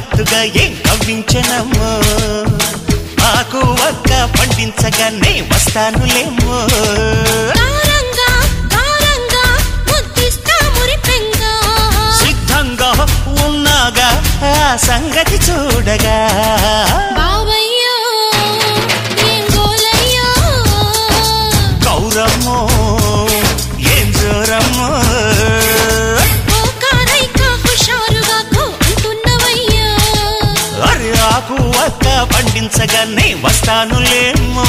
గమ్మత్తుగా ఏం కవ్వించనమ్మో ఆకు ఒక్క పండించగా నే వస్తానులేమో కారంగా కారంగా ముద్దిస్తా మురిపెంగా సిద్ధంగా ఉన్నాగా ఆ సంగతి చూడగా బావయ్యో ఏం గోలయ్యో గౌరమ్మో ఏం జోరమ్మో ఓ కారైక హుషారుగా కో అంటున్నవయ్యో అరే ఆకు ఒక్క పండించగా నే వస్తానులేమో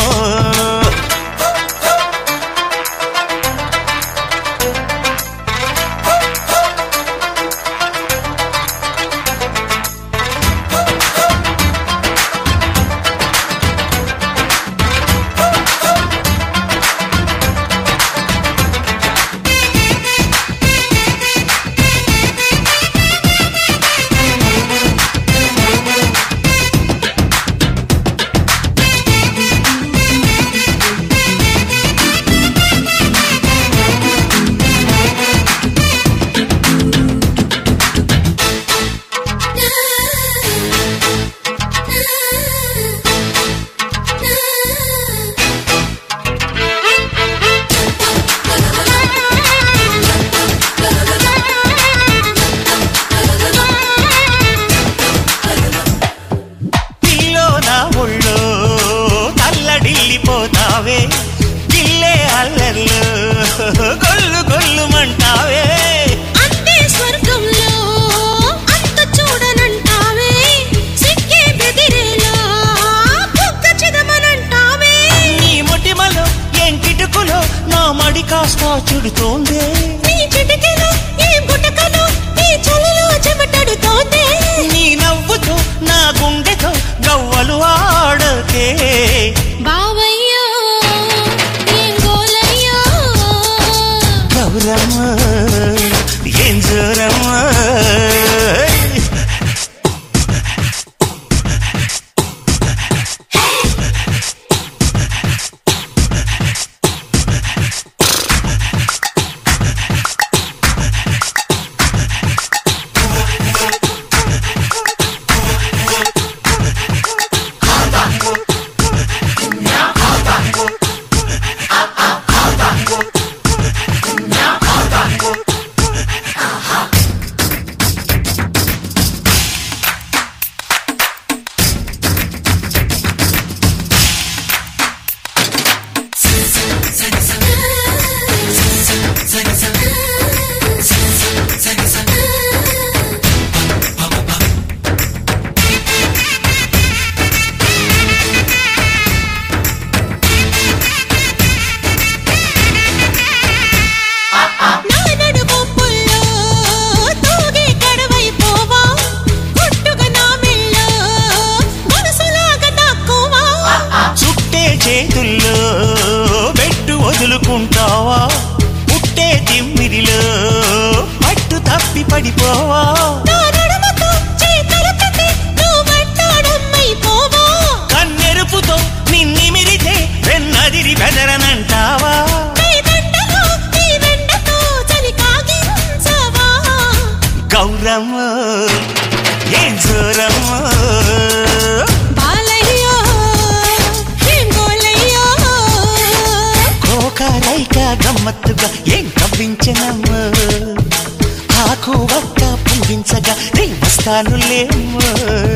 పిల్లో నా ఒళ్ళో తల్లడిల్లిపోతావే గిల్లే అల్లర్లు గొల్లు గొల్లుమంటావే అంతే స్వర్గంలో అంత చూడనంటావే సిక్కే బెదిరేలా బుగ్గ చిదమనంటావే నీ మొటిమలో ఏం కిటుకులో నా మడి కాస్త చుడుతోందే నీ చిటికెలో ఏ గుటకలో నీ చలిలో చెమటడుతోందే నీ నవ్వుతో నా గుండెతో గవ్వలు ఆడకే బావయ్యో ఏం గోలయ్యో గౌరమ్మ ఏం జోరమ్మ నా నడుమొప్పుల్లో తూగే కడవైపోవా గుట్టుగా నా మెల్లో మనసులాగా దాక్కోవా చుట్టే చేతుల్లో పెట్టు వదులుకుంటావా పుట్టే తిమ్మిరిలో పట్టు తప్పి పడిపోవా నా నడుమతో చేతలపతి నువ్వంటాడమ్మైపోవా కన్నెరుపుతో నిన్నిమిరితే వెన్నదిరి బెదరనంటావా నీ దండలో నీ వెండతో చలి కాగించవా గౌరమ్మ ఏం జోరమ్మ బాలయ్యో ఏం గోలయ్యో కోకారైక గమ్మత్తుగా ఏం కవ్వించనమ్మ ఆకు ఒక్క పండించగా నీ వస్తానులేమ్మ